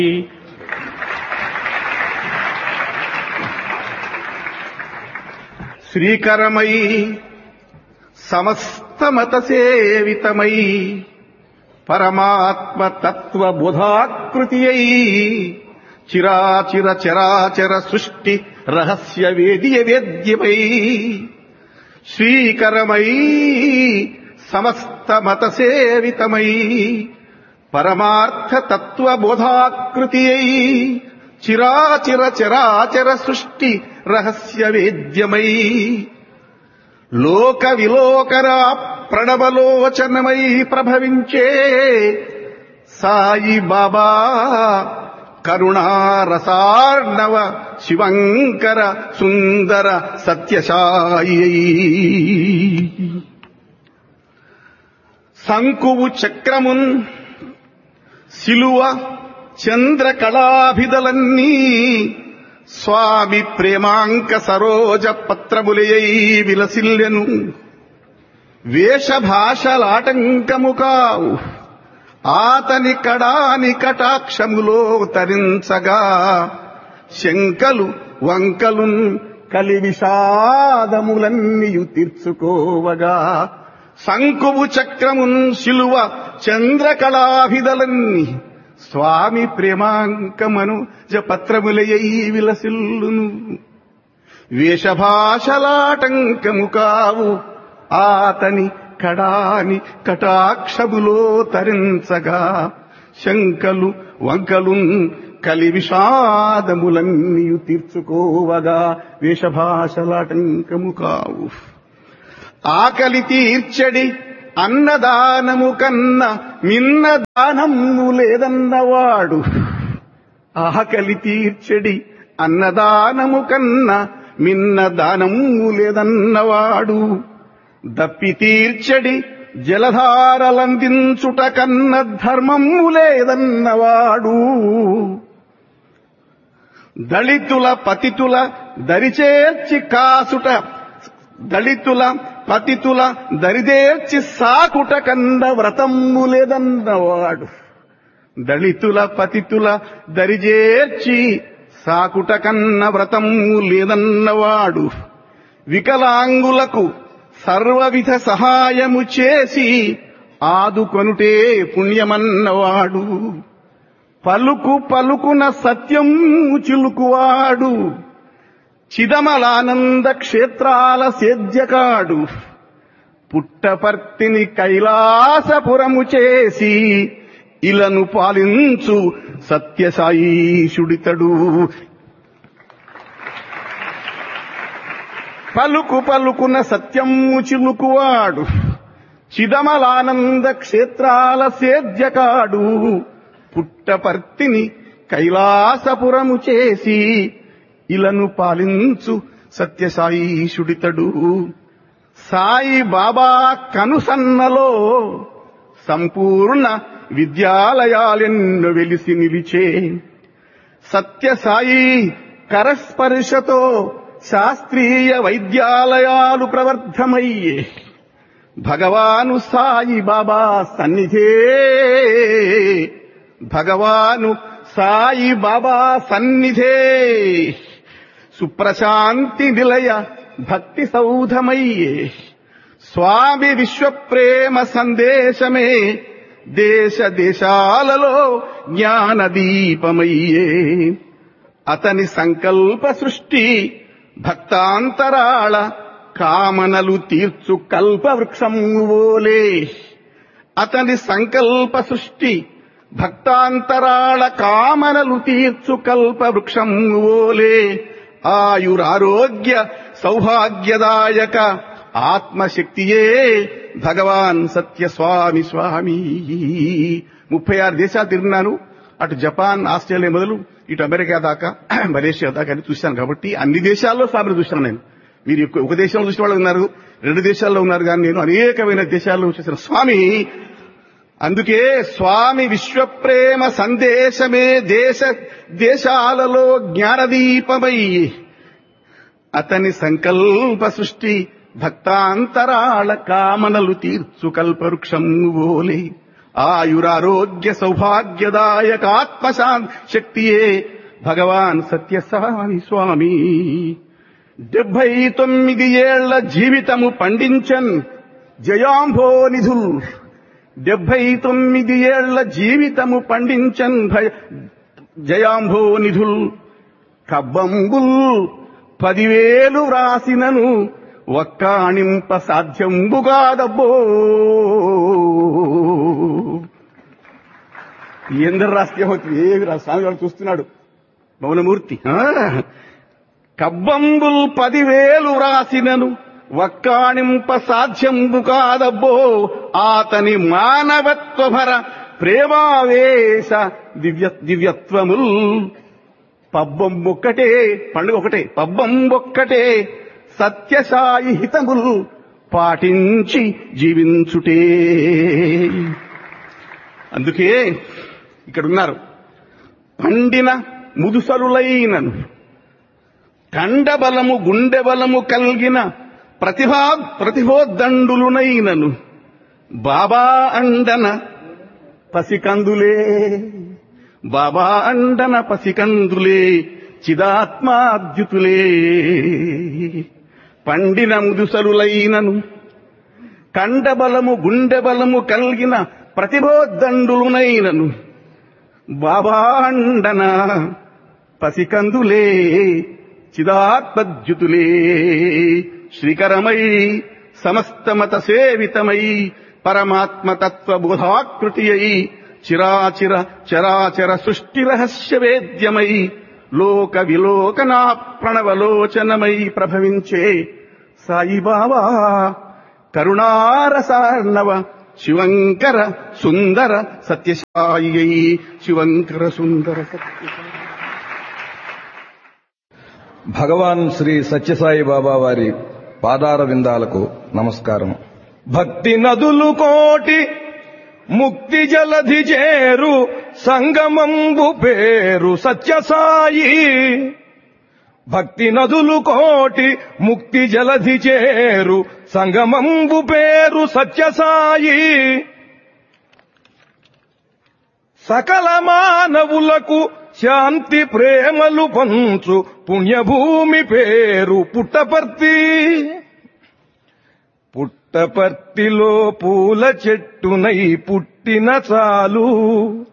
శ్రీకరమై సమస్తమత సేవితమై పరమాత్మ తత్వ బుధాకృతి చిరాచిర చరాచర సృష్టి రహస్య వేదియ వేద్యమై శ్రీకరమై సమస్త మత సేవితమై పరమార్థ తత్వ బోధాకృతి చిరాచిర చరాచర సృష్టి రహస్య వేద్యమై లోక విలోకర ప్రణవలోచనమై ప్రభవించే సాయి బాబా కరుణారసార్ణవ శివంకర సుందర సత్యసాయి సంకువు చక్రమున్ శిలువ చంద్రకళాభిదలన్నీ స్వామి ప్రేమాంక సరోజ పత్రములయై విలసిల్లెను వేషభాషలాటంకము కావు ఆతని కడాని కటాక్షములో తరించగా శంకలు వంకలున్ కలి విషాదములన్నీయు తీర్చుకోవగా శంకువు చక్రమున్ శిలువ చంద్రకళాభిదలన్ని స్వామి ప్రేమాంకమను జపత్రములయై విలసిల్లును వేషభాషలాటంకము కావు ఆతని కడాని కటాక్షములో తరించగా శంకలు వంకలున్ కలి విషాదములన్నీయు తీర్చుకోవగా వేషభాషలాటంకము కావు ఆకలి తీర్చడి అన్నదానము కన్న మిన్న దానము లేదన్నవాడు ఆకలి తీర్చడి అన్నదానము కన్న మిన్న దానము లేదన్నవాడు దప్పి తీర్చడి జలధారలందించుట కన్న ధర్మము లేదన్నవాడు దళితుల పతితుల దరిచేర్చి కాసుట దళితుల పతితుల దరిదేర్చి సాకుట కన్న వ్రతము లేదన్నవాడు దళితుల పతితుల దరిజేర్చి సాకుట కన్న వ్రతము లేదన్నవాడు వికలాంగులకు సర్వవిధ సహాయము చేసి ఆదుకొనుటే పుణ్యమన్నవాడు పలుకు పలుకున సత్యం చిలుకువాడు చిదమలానంద క్షేత్రాల సేద్యకాడు పుట్టపర్తిని కైలాసపురము చేసి ఇలను పాలించు సత్యసాయీషుడితడు పలుకు పలుకున సత్యము చిలుకువాడు చిదమలానంద క్షేత్రాల సేద్యకాడు పుట్టపర్తిని కైలాసపురము చేసి ఇలను పాలించు సత్యసాయీషుడితడు సాయి బాబా కనుసన్నలో సంపూర్ణ విద్యాలయాలెన్నో వెలిసి నిలిచే సత్యసాయి కరస్పర్శతో శాస్త్రీయ వైద్యాలయాలు ప్రవర్ధమయ్యే భగవాను సాయి బాబా సన్నిధే భగవాను సాయి బాబా సన్నిధే సుప్రశాంతి నిలయ భక్తి సౌధమయ్యే స్వామి విశ్వప్రేమ సందేశమే దేశ దేశాలలో జ్ఞాన దీపమయ్యే అతని సంకల్ప సృష్టి భక్తాంతరాళ కామనలు తీర్చు కల్ప వృక్షంవోలే అతని సంకల్ప సృష్టి భక్తాంతరాళ కామనలు తీర్చు కల్ప వృక్షంవోలే ఆయురారోగ్య సౌభాగ్యదాయక ఆత్మశక్తియే భగవాన్ సత్య స్వామి స్వామి ముప్పై ఆరు దేశాలు తిరిగినాను అటు జపాన్ ఆస్ట్రేలియా మొదలు ఇటు అమెరికా దాకా మలేషియా దాకా అని చూశాను కాబట్టి అన్ని దేశాల్లో స్వామిని చూశాను నేను మీరు ఎక్కువ- ఒక దేశంలో చూసిన వాళ్ళు ఉన్నారు రెండు దేశాల్లో ఉన్నారు కానీ నేను అనేకమైన దేశాల్లో చూసిన స్వామి అందుకే స్వామి విశ్వప్రేమ సందేశమే దేశ దేశాలలో జ్ఞానదీపమై అతని సంకల్ప సృష్టి భక్తాంతరాళ కామనలు తీర్చు కల్పవృక్షం ఓలే ఆయురారోగ్య సౌభాగ్యదాయక ఆత్మశాంతి శక్తియే భగవాన్ సత్యస్వామి స్వామి డెబ్బై తొమ్మిది ఏళ్ల జీవితము పండించన్ జయాంభో నిధుల్ డెబ్బై తొమ్మిది ఏళ్ల జీవితము పండించన్ భయ జయాంభో నిధుల్ కబ్బంబుల్ పదివేలు వ్రాసినను ఒక్కాణింప సాధ్యంబుగాదబ్బో ఎందరు రాస్తే అవుతుంది ఏవి రా స్వామి వాడు చూస్తున్నాడు మౌనమూర్తి ఆ, కబ్బంబుల్ పదివేలు వ్రాసినను ఒక్కాణింప సాధ్యంబు కాదబ్బో ఆతని మానవత్వభర ప్రేమావేశ దివ్య దివ్యత్వముల్ పబ్బం ఒక్కటే పండుగ ఒకటే పబ్బం ఒక్కటే సత్యసాయి హితముల్ పాటించి జీవించుటే అందుకే ఇక్కడున్నారు పండిన ముదుసలులైనను కండబలము గుండె బలము కలిగిన ప్రతిభా ప్రతిభోద్దండులునైనను బాబా అండన పసికందులే బాబా అండన పసికందులే చిదాత్మాద్యుతులే పండిన ముదుసలులైనను కండబలము గుండె బలము కలిగిన ప్రతిభోద్దండులునైనను బాబా అండన పసికందులే చిదాత్మద్యుతులే శ్రీకరమై సమస్తమత సేవితమై పరమాత్మతత్వ బోధాకృతి అయి చిరాచిర చరాచర సృష్టి రహస్య వేద్యమై లోక విలోకనా ప్రణవలోచనమై ప్రభవించే సాయిబాబా కరుణారసార్ణవ శివంకర సుందర సత్యసాయి శివంకర సుందర సత్యసాయి భగవాన్ శ్రీ సత్యసాయి బాబా వారి పాదార విందాలకు నమస్కారం భక్తి నదులు కోటి ముక్తి జలధి చేరు సంగమంబు పేరు సత్యసాయి భక్తి నదులు కోటి ముక్తి జలధి చేరు సంగమంబు పేరు సత్యసాయి సకల మానవులకు శాంతి ప్రేమలు పంచు పుణ్యభూమి పేరు పుట్టపర్తి పుట్టపర్తిలో పూల చెట్టునై పుట్టిన చాలు